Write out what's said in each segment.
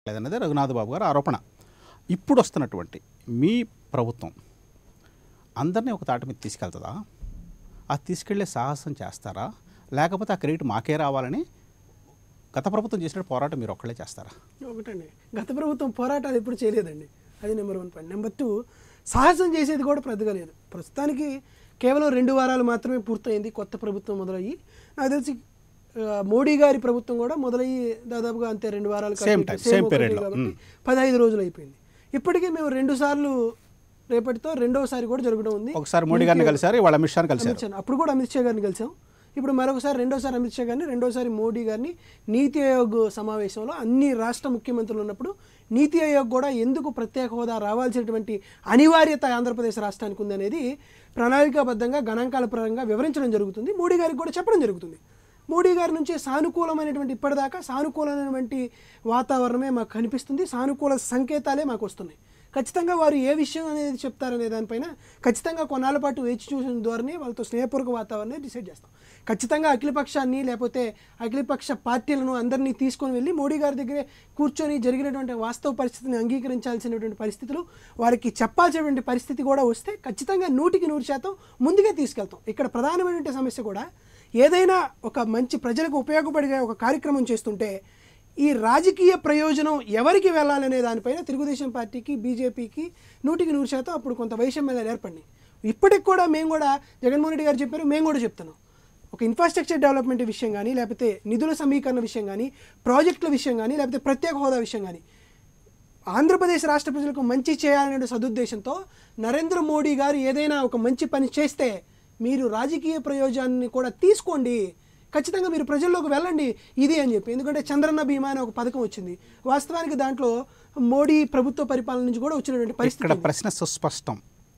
లేదన్నది రఘునాథ్ బాబు గారు ఆరోపణ ఇప్పుడు వస్తున్నటువంటి మీ ప్రభుత్వం అందరినీ ఒక తాటి మీద తీసుకెళ్తుందా ఆ తీసుకెళ్లే సాహసం చేస్తారా లేకపోతే ఆ క్రెడిట్ మాకే రావాలని గత ప్రభుత్వం చేసిన పోరాటం మీరు ఒక్కళ్ళే చేస్తారా ఒకటండి గత ప్రభుత్వం పోరాటాలు ఎప్పుడు చేయలేదండి అది number one point number two సాహసం చేసేది కూడా పెద్దగా లేదు ప్రస్తుతానికి కేవలం రెండు వారాలు మాత్రమే పూర్తయింది కొత్త ప్రభుత్వం మొదలయ్యి నాకు తెలిసి ఆ, మోడీ గారి ప్రభుత్వం కూడా మొదలయ్యి దాదాపుగా అంతే రెండు వారాలు Same time, same period లో. కాబట్టి పదహైదు రోజులు అయిపోయింది ఇప్పటికే మేము రెండు సార్లు రేపటితో రెండోసారి కూడా జరగడం ఉంది ఒకసారి మోడీ గారిని కలిసారు వాళ్ళ అమిత్ షాని కలిశారు అమిత్ షా అప్పుడు కూడా అమిత్ షా గారిని కలిసాం ఇప్పుడు మరొకసారి రెండోసారి అమిత్ షా గారిని రెండోసారి మోడీ గారిని నీతి ఆయోగ్ సమావేశంలో అన్ని రాష్ట్ర ముఖ్యమంత్రులు ఉన్నప్పుడు నీతి ఆయోగ్ కూడా ఎందుకు ప్రత్యేక హోదా రావాల్సినటువంటి అనివార్యత ఆంధ్రప్రదేశ్ రాష్ట్రానికి ఉందనేది ప్రణాళికాబద్ధంగా గణాంకాల పరంగా వివరించడం జరుగుతుంది మోడీ గారికి కూడా చెప్పడం జరుగుతుంది మోడీ గారి నుంచి సానుకూలమైనటువంటి ఇప్పటిదాకా సానుకూలమైనటువంటి వాతావరణమే మాకు కనిపిస్తుంది సానుకూల సంకేతాలే మాకు వస్తున్నాయి ఖచ్చితంగా వారు ఏ విషయం అనేది చెప్తారనే దానిపైన ఖచ్చితంగా కొన్నాళ్ళ పాటు వేచి చూసిన ద్వారానే వాళ్ళతో స్నేహపూర్వక వాతావరణాన్ని డిసైడ్ చేస్తాం ఖచ్చితంగా అఖిలపక్షాన్ని లేకపోతే అఖిలపక్ష పార్టీలను అందరినీ తీసుకొని వెళ్ళి మోడీ గారి దగ్గరే కూర్చొని జరిగినటువంటి వాస్తవ పరిస్థితిని అంగీకరించాల్సినటువంటి పరిస్థితులు వారికి చెప్పాల్సినటువంటి పరిస్థితి కూడా వస్తే ఖచ్చితంగా నూటికి నూరు శాతం ముందుగా తీసుకెళ్తాం ఇక్కడ ప్రధానమైనటువంటి సమస్య కూడా ఏదైనా ఒక మంచి ప్రజలకు ఉపయోగపడే ఒక కార్యక్రమం చేస్తుంటే ఈ రాజకీయ ప్రయోజనం ఎవరికి వెళ్ళాలనే దానిపైన తెలుగుదేశం పార్టీకి బీజేపీకి నూటికి నూరు శాతం అప్పుడు కొంత వైషమ్యాలు ఏర్పడినాయి ఇప్పటికి కూడా మేము కూడా జగన్మోహన్ రెడ్డి గారు చెప్పారు మేము కూడా చెప్తున్నాం ఒక ఇన్ఫ్రాస్ట్రక్చర్ డెవలప్మెంట్ విషయం కానీ లేకపోతే నిధుల సమీకరణ విషయం కానీ ప్రాజెక్టుల విషయం కానీ లేకపోతే ప్రత్యేక హోదా విషయం కానీ ఆంధ్రప్రదేశ్ రాష్ట్ర ప్రజలకు మంచి చేయాలనే సదుద్దేశంతో నరేంద్ర మోడీ గారు ఏదైనా ఒక మంచి పని చేస్తే మీరు రాజకీయ ప్రయోజనాన్ని కూడా తీసుకోండి ఖచ్చితంగా మీరు ప్రజల్లోకి వెళ్ళండి ఇది అని చెప్పి ఎందుకంటే చంద్రన్న బీమా అనే ఒక పథకం వచ్చింది వాస్తవానికి దాంట్లో మోడీ ప్రభుత్వ పరిపాలన నుంచి కూడా వచ్చినటువంటి పరిస్థితి ఇక్కడ ప్రశ్న సుస్పష్టం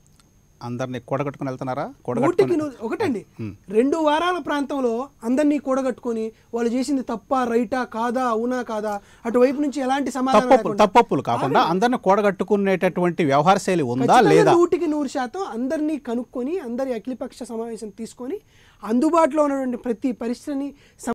అందరినీ కూడగట్టుకుని వెళ్తున్నారా నూటికి కూడగట్టుకుని నూ- ఒకటండి రెండు వారాల ప్రాంతంలో అందరినీ కూడగట్టుకొని వాళ్ళు చేసింది తప్ప రైటా కాదా అవునా కాదా అటువైపు నుంచి ఎలాంటి సమాధానం తప్పప్పులు లేకుండా తప్పప్పులు కాకుండా అందరిని కూడగట్టుకునేటటువంటి వ్యవహార శైలి ఉందా ఖచ్చితంగా లేదా నూటికి నూరు శాతం అందరినీ కనుక్కొని అందరి అఖిలపక్ష సమావేశం తీసుకొని అందుబాటులో ఉన్నటువంటి ప్రతి పరిస్థితిని